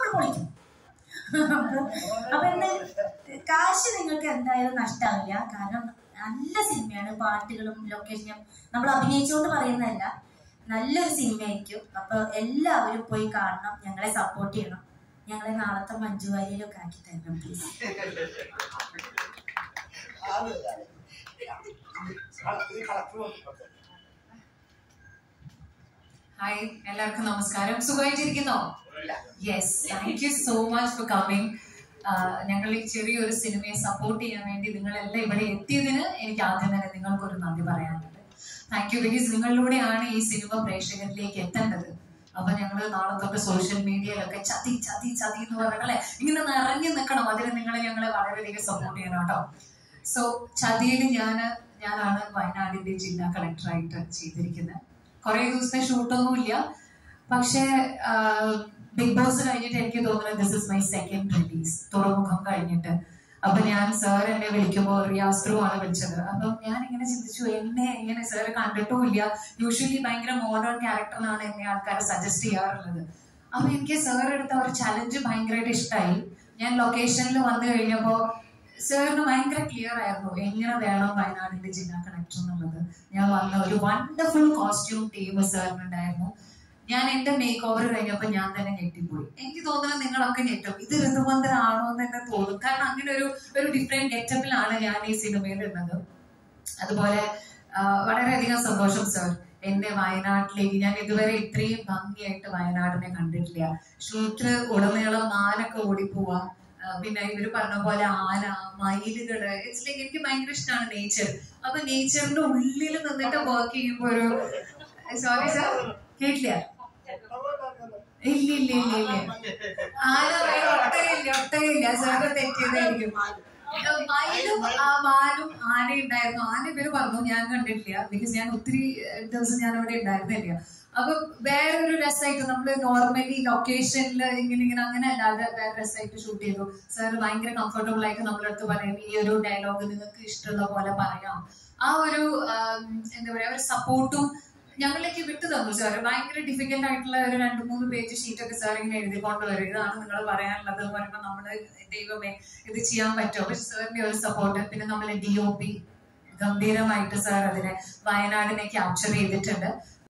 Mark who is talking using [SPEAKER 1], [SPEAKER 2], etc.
[SPEAKER 1] നമ്മൾ പൊളിക്കും അപ്പൊ എന്താ കാശ് നിങ്ങൾക്ക് എന്തായാലും നഷ്ടാവില്ല കാരണം നല്ല സിനിമയാണ് പാട്ടുകളും ലൊക്കേഷനും നമ്മൾ അഭിനയിച്ചുകൊണ്ട് പറയുന്നതല്ല നല്ലൊരു സിനിമയായിരിക്കും അപ്പൊ എല്ലാവരും പോയി കാണണം ഞങ്ങളെ സപ്പോർട്ട് ചെയ്യണം ഞങ്ങളെ നാളത്തെ മഞ്ജു വാര്യയിലൊക്കെ ആക്കി തരണം പ്ലീസ്
[SPEAKER 2] ഹായ് എല്ലാവർക്കും നമസ്കാരം സുഖമായിട്ടിരിക്കുന്നോ yes thank you so much for coming ഞങ്ങൾ ഈ ചെറിയൊരു സിനിമയെ സപ്പോർട്ട് ചെയ്യാൻ വേണ്ടി നിങ്ങളെല്ലാം ഇവിടെ എത്തിയതിന് എനിക്ക് ആദ്യം തന്നെ നിങ്ങൾക്കൊരു നന്ദി പറയാനുണ്ട് താങ്ക് യു ബിക്കോസ് നിങ്ങളിലൂടെയാണ് ഈ സിനിമ പ്രേക്ഷകരിലേക്ക് എത്തേണ്ടത് അപ്പൊ ഞങ്ങൾ നാളെ തൊട്ട് സോഷ്യൽ മീഡിയയിലൊക്കെ ചതി ചതി ചതി എന്ന് പറഞ്ഞാലേ ഇങ്ങനെ നിറഞ്ഞു നിൽക്കണം അതിന് നിങ്ങൾ ഞങ്ങളെ വളരെയധികം സപ്പോർട്ട് ചെയ്യണം കേട്ടോ സോ ചതിയിൽ ഞാൻ ഞാനാണ് വയനാടിന്റെ ജില്ലാ കളക്ടറായിട്ട് ചെയ്തിരിക്കുന്നത് കുറെ ദിവസത്തെ ഷൂട്ടൊന്നും ഇല്ല പക്ഷേ ബിഗ് ബോസ് കഴിഞ്ഞിട്ട് എനിക്ക് തോന്നുന്നത് this is my second release Thuramukham കഴിഞ്ഞിട്ട് അപ്പൊ ഞാൻ സാർ എന്നെ വിളിക്കുമ്പോൾ റിയാസ്ത്രു ആണ് വിളിച്ചത് അപ്പം ഞാൻ ഇങ്ങനെ ചിന്തിച്ചു എന്നെ ഇങ്ങനെ സാർ കണ്ടിട്ടും ഇല്ല യൂഷ്വലി ഭയങ്കര മോഡേൺ ക്യാരക്ടറിനാണ് എന്നെ ആൾക്കാർ സജസ്റ്റ് ചെയ്യാറുള്ളത് അപ്പൊ എനിക്ക് സാർ എടുത്ത ഒരു ചലഞ്ച് ഭയങ്കരമായിട്ട് ഇഷ്ടമായി ഞാൻ ലൊക്കേഷനിൽ വന്നു കഴിഞ്ഞപ്പോ സാറിന് ഭയങ്കര ക്ലിയർ ആയിരുന്നു എങ്ങനെ വേണം വയനാടിന്റെ ജില്ലാ കളക്ടർ എന്നുള്ളത് ഞാൻ വന്ന ഒരു വണ്ടർഫുൾ കോസ്റ്റ്യൂം ടീം സാറിനുണ്ടായിരുന്നു ഞാൻ എന്റെ മേക്ക് ഓവർ കഴിഞ്ഞപ്പോ ഞാൻ തന്നെ ഞെട്ടിപ്പോയി എനിക്ക് തോന്നുന്നത് നിങ്ങളൊക്കെ ഞെട്ടും ഇത് ഋതുമന്ത്രാണോ എന്ന് തന്നെ തോന്നും കാരണം അങ്ങനെ ഒരു ഒരു ഡിഫറെന്റ് ഗെറ്റപ്പിലാണ് ഞാൻ ഈ സിനിമയിൽ ഉള്ളത് അതുപോലെ ആ, വളരെയധികം സന്തോഷം സർ എന്നെ വയനാട്ടിലേക്ക് ഞാൻ ഇതുവരെ ഇത്രയും ഭംഗിയായിട്ട് വയനാടിനെ കണ്ടിട്ടില്ല ഷൂട്ടില് ഉടനീളം മാനൊക്കെ ഓടിപ്പോവാ ആ, പിന്നെ ഇവര് പറഞ്ഞ പോലെ ആന മയിലുകള് ഇറ്റ്സ് ലൈക്ക് എനിക്ക് ഭയങ്കര ഇഷ്ടമാണ് നേച്ചർ അപ്പൊ നേച്ചറിന്റെ ഉള്ളിൽ നിന്നിട്ട് വർക്ക് ചെയ്യുമ്പോ ഒരു സോറി സാർ കേട്ടില്ല ഇല്ല ഇല്ല ഇല്ല ഇല്ല ആന വേറെ ഒട്ടകയില്ല ഒട്ടകയില്ല സാറ് തെറ്റിയതായിരിക്കും മയിലും ആ മാനും ആന ഉണ്ടായിരുന്നു ആന ഇവര് പറഞ്ഞു ഞാൻ കണ്ടിട്ടില്ല ബിക്കോസ് ഞാൻ ഒത്തിരി ഏഹ്, ദിവസം ഞാൻ അവിടെ ഉണ്ടായിരുന്നില്ല അപ്പൊ വേറൊരു രസമായിട്ട് നമ്മള് നോർമലി ലൊക്കേഷനിൽ ഇങ്ങനെ ഇങ്ങനെ അങ്ങനെ അല്ലാതെ വേറെ രസമായിട്ട് ഷൂട്ട് ചെയ്തു സാർ ഭയങ്കര കംഫർട്ടബിൾ ആയിട്ട് നമ്മുടെ അടുത്ത് പറയും ഈ ഒരു ഡയലോഗ് നിങ്ങൾക്ക് ഇഷ്ടമുള്ള പോലെ പറയാം ആ ഒരു ആം, എന്താ പറയാ ഒരു സപ്പോർട്ടും ഞങ്ങളിലേക്ക് വിട്ടു തന്നു സാർ ഭയങ്കര ഡിഫിക്കൽട്ട് ആയിട്ടുള്ള ഒരു രണ്ട് മൂന്ന് പേജ് ഷീറ്റ് ഒക്കെ സാർ ഇങ്ങനെ എഴുതിക്കൊണ്ട് വരും ഇതാണ് നിങ്ങൾ പറയാനുള്ളത് എന്ന് പറയുമ്പോൾ നമ്മള് ദൈവമേ ഇത് ചെയ്യാൻ പറ്റുമോ പക്ഷെ സാറിന്റെ ഒരു സപ്പോർട്ട് പിന്നെ നമ്മളെ ഡി ഒ പി ഗംഭീരമായിട്ട് സാർ അതിനെ വയനാടിനെ ക്യാപ്ചർ ചെയ്തിട്ടുണ്ട്